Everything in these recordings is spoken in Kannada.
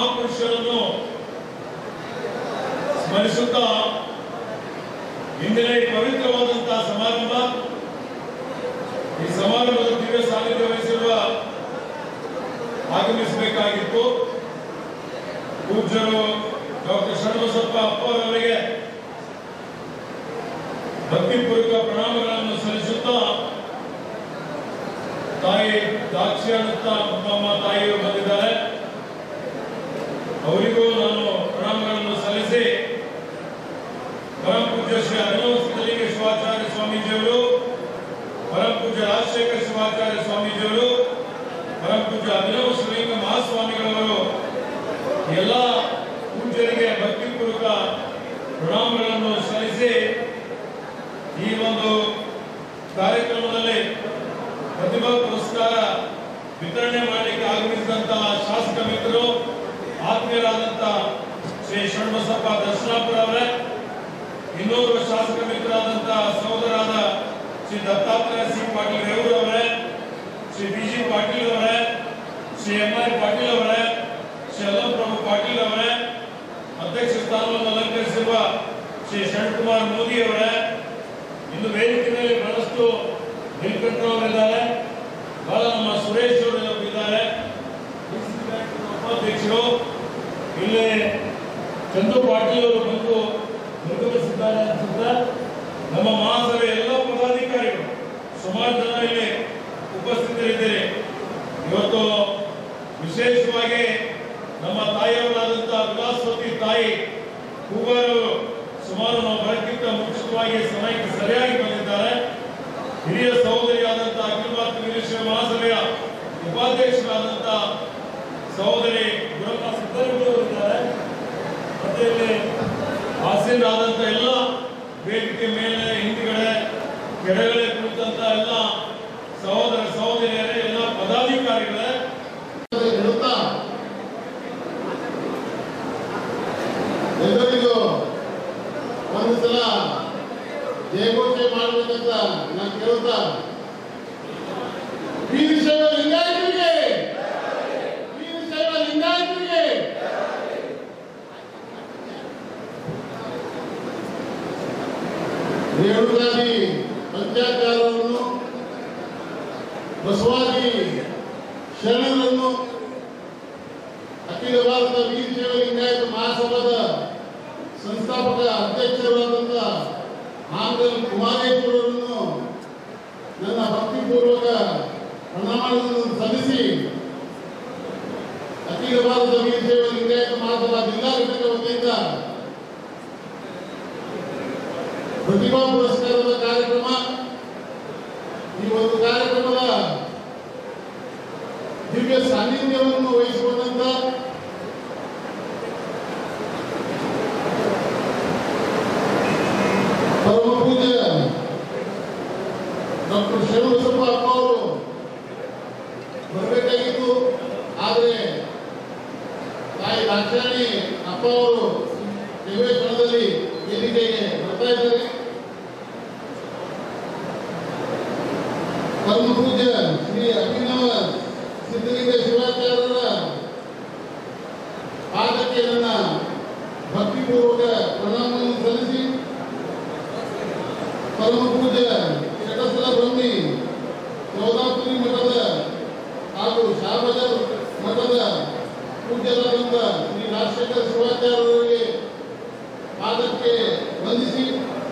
ಮಹಾಪುರುಷರನ್ನು ಸ್ಮರಿಸುತ್ತಾ ಇಂದಿನ ಈ ಪವಿತ್ರವಾದಂತಹ ಸಮಾರಂಭ ಈ ಸಮಾರಂಭದ ದಿವ್ಯ ಸಾನ್ನಿಧ್ಯ ವಹಿಸಿರುವ ಆಗಮಿಸಬೇಕಾಗಿತ್ತು ಪೂಜ್ಯರು ಡಾಕ್ಟರ್ ಶರಣಬಸಪ್ಪ ಅಪ್ಪವರವರಿಗೆ ಭಕ್ತಿಪೂರ್ವಕ ಪ್ರಣಾಮಗಳನ್ನು ಸಲ್ಲಿಸುತ್ತಾ ತಾಯಿ ದಾಕ್ಷಿಣಾಂತ ಅಮ್ಮಮ್ಮ ತಾಯಿಯವರು ಬಂದಿದ್ದಾರೆ ಅವರಿಗೂ ನಾನು ಪ್ರಣಾಮಗಳನ್ನು ಸಲ್ಲಿಸಿ ಪರಮ ಪೂಜ್ಯ ಶ್ರೀ ಅಭಿನವ ಸಿದ್ಧಲಿಂಗ ಶಿವಾಚಾರ್ಯ ಸ್ವಾಮೀಜಿಯವರು ಪರಮ ಪೂಜ್ಯ ರಾಜಶೇಖರ ಶಿವಾಚಾರ್ಯ ಸ್ವಾಮೀಜಿಯವರು ಪರಮ ಪೂಜ್ಯ ಅಭಿನವ ಶ್ರೀಲಿಂಗ ಮಹಾಸ್ವಾಮಿಗಳವರು ಎಲ್ಲ ಪೂಜ್ಯರಿಗೆ ಭಕ್ತಿಪೂರ್ವಕ ಪ್ರಣಾಮಗಳನ್ನು ಸಲ್ಲಿಸಿ ಈ ಒಂದು ಕಾರ್ಯಕ್ರಮದಲ್ಲಿ ಪ್ರತಿಭಾ ಪುರಸ್ಕಾರ ವಿತರಣೆ ಮಾಡಲಿಕ್ಕೆ ಆಗಮಿಸಿದಂತಹ ಶಾಸಕ ಮಿತ್ರರು ಆತ್ಮೀಯರಾದಂತಹ ಶ್ರೀ ಷಣ್ಬಸಪ್ಪ ದರ್ಶನಾಪುರ ಅವರೇ ಇನ್ನೋರ್ವ ಶಾಸಕ ಮಿತ್ರರಾದಂತಹ ಸಹೋದರಾದ ಶ್ರೀ ದತ್ತಾತ್ರೇಯ ಸಿ ಪಾಟೀಲ್ ರೇವೂರ್ ಅವರೇ ಶ್ರೀ ಬಿ ಜಿ ಪಾಟೀಲ್ ಅವರೇ ಶ್ರೀ ಎಂ ಐ ಪಾಟೀಲ್ ಅವರೇ ಶ್ರೀ ಅಲ್ಲಂ ಪ್ರಭು ಪಾಟೀಲ್ ಅವರೇ ಅಧ್ಯಕ್ಷ ಸ್ಥಾನವನ್ನು ಅಲಂಕರಿಸಿರುವ ಶ್ರೀ ಶರಣ್ಕುಮಾರ್ ಮೋದಿ ಅವರೇ ಇನ್ನು ವೇದಿಕೆ ಮೇಲೆ ಬಹಳಷ್ಟು ನಿಲ್ಕಂಠರವರಿದ್ದಾರೆ ಬಹಳ ನಮ್ಮ ಸುರೇಶ್ ಅವರು ಇದ್ದಾರೆ DCC ಬ್ಯಾಂಕಿನ ಉಪಾಧ್ಯಕ್ಷರು ಇಲ್ಲಿ ಚಂದು ಪಾಟೀಲ್ ಅವರು ಬಂದು ನಿರ್ಗಮಿಸಿದ್ದಾರೆ ಅನ್ಸುತ್ತೆ ನಮ್ಮ ಮಹಾಸಭೆ ಎಲ್ಲ ಪದಾಧಿಕಾರಿಗಳು ಸುಮಾರು ಜನ ಇಲ್ಲಿ ಉಪಸ್ಥಿತರಿದ್ದೀರಿ ಇವತ್ತು ವಿಶೇಷವಾಗಿ ನಮ್ಮ ತಾಯಿಯವರಾದಂತಹ ವಿಲಾಸವತಿ ತಾಯಿ ಕೂಗಾರ್ ಅವರು ಸುಮಾರು ನಾವು ಬರಕ್ಕಿಂತ ಮುಂಚಿತವಾಗಿ ಸಮಯಕ್ಕೆ ಸರಿಯಾಗಿ ಬಂದಿದ್ದಾರೆ ಹಿರಿಯ ಸಹೋದರಿಯಾದಂತಹ ಅಖಿಲ ಭಾರತ ವೀರಶೈವ ಮಹಾಸಭೆಯ ಉಪಾಧ್ಯಕ್ಷರಾದಂತಹ ಸಹೋದರಿ ಗುರಮ್ಮ ಸಿದ್ದರಾಮಯ್ಯ ಇದ್ದಾರೆ ಮತ್ತೆ ಇಲ್ಲಿ ಆಸೀನರಾದಂಥ ಎಲ್ಲ ವೇದಿಕೆ ಮೇಲೆ ಹಿಂದ್ಗಡೆ ಕೆಳಗಡೆ ಕುಳಿತಂತ ಎಲ್ಲ ಸಹೋದರ ಸಹೋದರಿಯರೇ ಎಲ್ಲ ಪದಾಧಿಕಾರಿಗಳೇ ಹೇಳುತ್ತಾ ಎಲ್ಲರಿಗೂ ಒಂದು ಸಲ ಜಯಘೋಷೆ ಮಾಡಬೇಕಂತ ನಾನು ಕೇಳುತ್ತಾ ವೀರಶೈವ ಲಿಂಗಾಯತರಿಗೆ ವೀರಶೈವ ಲಿಂಗಾಯತರಿಗೆ ರೇಣುಕಾದಿ ಪಂಚಾಚಾರವನ್ನು ಬಸವಾದಿ ಶರಣರನ್ನು ಅಖಿಲ ಭಾರತ ವೀರಶೈವ ಲಿಂಗಾಯತ ಮಹಾಸಭಾದ ಸಂಸ್ಥಾಪಕ ಅಧ್ಯಕ್ಷರಾದಂಥ ಆಂಗಲ್ ಕುಮಾರೇಶ್ವರರನ್ನು ನನ್ನ ಭಕ್ತಿಪೂರ್ವಕ ಪ್ರಣಾಮಗಳನ್ನು ಸಲ್ಲಿಸಿ ಅಖಿಲ ಭಾರತ ವೀರಶೈವ ಲಿಂಗಾಯತ ಮಹಾಸಭಾ ಜಿಲ್ಲಾ ಘಟಕ ವತಿಯಿಂದ ಪ್ರತಿಭಾ ಪುರಸ್ಕಾರದ ಕಾರ್ಯಕ್ರಮ ಈ ಒಂದು ಕಾರ್ಯಕ್ರಮದ ದಿವ್ಯ ಸಾನ್ನಿಧ್ಯವನ್ನು ವಹಿಸಿಕೊಂಡಂತ ಪರಮ ಪೂಜ್ಯ ಡಾಕ್ಟರ್ ಶಿವಬಸಪ್ಪ ಅಪ್ಪ ಅವರು ಬರಬೇಕಾಗಿತ್ತು ಆದರೆ ತಾಯಿ ದಾಕ್ಷಾಣಿ ಅಪ್ಪ ಅವರು ನಿವೇಶನದಲ್ಲಿ ವೇದಿಕೆಗೆ ಬರ್ತಾ ಇದ್ದಾರೆ ಪರಮ ಪೂಜ್ಯ ಶ್ರೀ ಅಭಿನವ ಸಿದ್ಧಲಿಂಗ ಶಿವಾಚಾರ್ಯರ ಪಾದಕ್ಕೆ ನನ್ನ ಭಕ್ತಿಪೂರ್ವಕ ಪ್ರಣಾಮವನ್ನು ಸಲ್ಲಿಸಿ ಪರಮ ಪೂಜ್ಯ ಶಟಸ್ಥಲ ಬ್ರಹ್ಮಿ ಸೌದಾಪುರಿ ಮಠದ ಹಾಗೂ ಶಾಬಜರ್ ಮಠದ ಪೂಜ್ಯರಾದಂಥ ಶ್ರೀ ರಾಜಶೇಖರ ಶಿವಾಚಾರ್ಯರಿಗೆ ಪಾದಕ್ಕೆ ವಂದಿಸಿ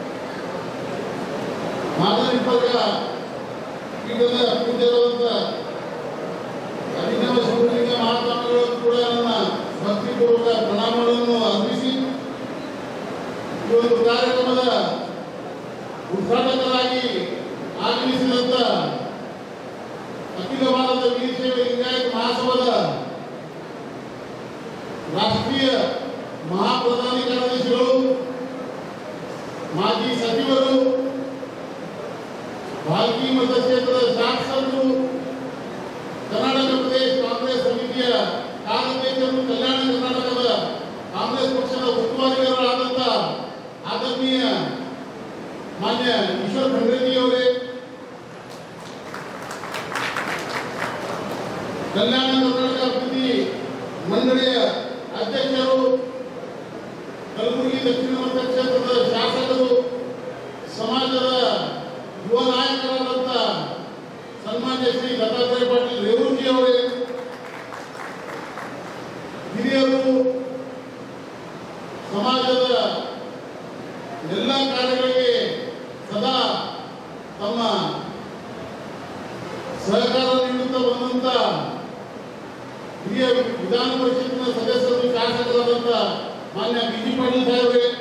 ಮಾದರಿಪರ್ಗ ಪೀಠದ ಪೂಜ್ಯರಾದಂಥ ಅಭಿನವ ಶಿವಲಿಂಗ ಮಹಾತ್ಮಗಳು ಕೂಡ ನನ್ನ ಭಕ್ತಿಪೂರ್ವಕ ಪ್ರಣಾಮಗಳನ್ನು ಅರ್ಪಿಸಿ ಈ ಒಂದು ಕಾರ್ಯಕ್ರಮದ ಉದ್ಘಾಟಕರಾಗಿ ಆಗಮಿಸಿದಂತ ಅಖಿಲ ಭಾರತ ವೀರಶೈವ ಲಿಂಗಾಯತ ಮಹಾಸಭಾದ ರಾಷ್ಟ್ರೀಯ ಮಹಾಪ್ರಧಾನಿ ಕಾರ್ಯದರ್ಶಿಗಳು ಮಾಜಿ ಸಚಿವರು ಭಾಲ್ಕಿ ಮತಕ್ಷೇತ್ರದ ಶಾಸಕರು ಕರ್ನಾಟಕ ಪ್ರದೇಶ ಕಾಂಗ್ರೆಸ್ ಸಮಿತಿಯ ಕಾರ್ಯದರ್ಶಿಗಳು ಕಲ್ಯಾಣ ಕರ್ನಾಟಕದ ಕಾಂಗ್ರೆಸ್ ಪಕ್ಷದ ಉಸ್ತುವಾರಿಗಳಾದಂಥ ಆದರಣೀಯ ಮಾನ್ಯ ಈಶ್ವರ್ ಖಂಡ್ರೆಜಿ ಅವರೇ ಕಲ್ಯಾಣ ಕರ್ನಾಟಕ ಅಭಿವೃದ್ಧಿ ಮಂಡಳಿಯ ವಿಧಾನ ಪರಿಷತ್ನ ಸದಸ್ಯರು ಶಾಸಕರಾದಂತ ಮಾನ್ಯ ಬಿ ಜಿ ಪಾಟೀಲ್ ಸಾಹೇಬ್ರೆ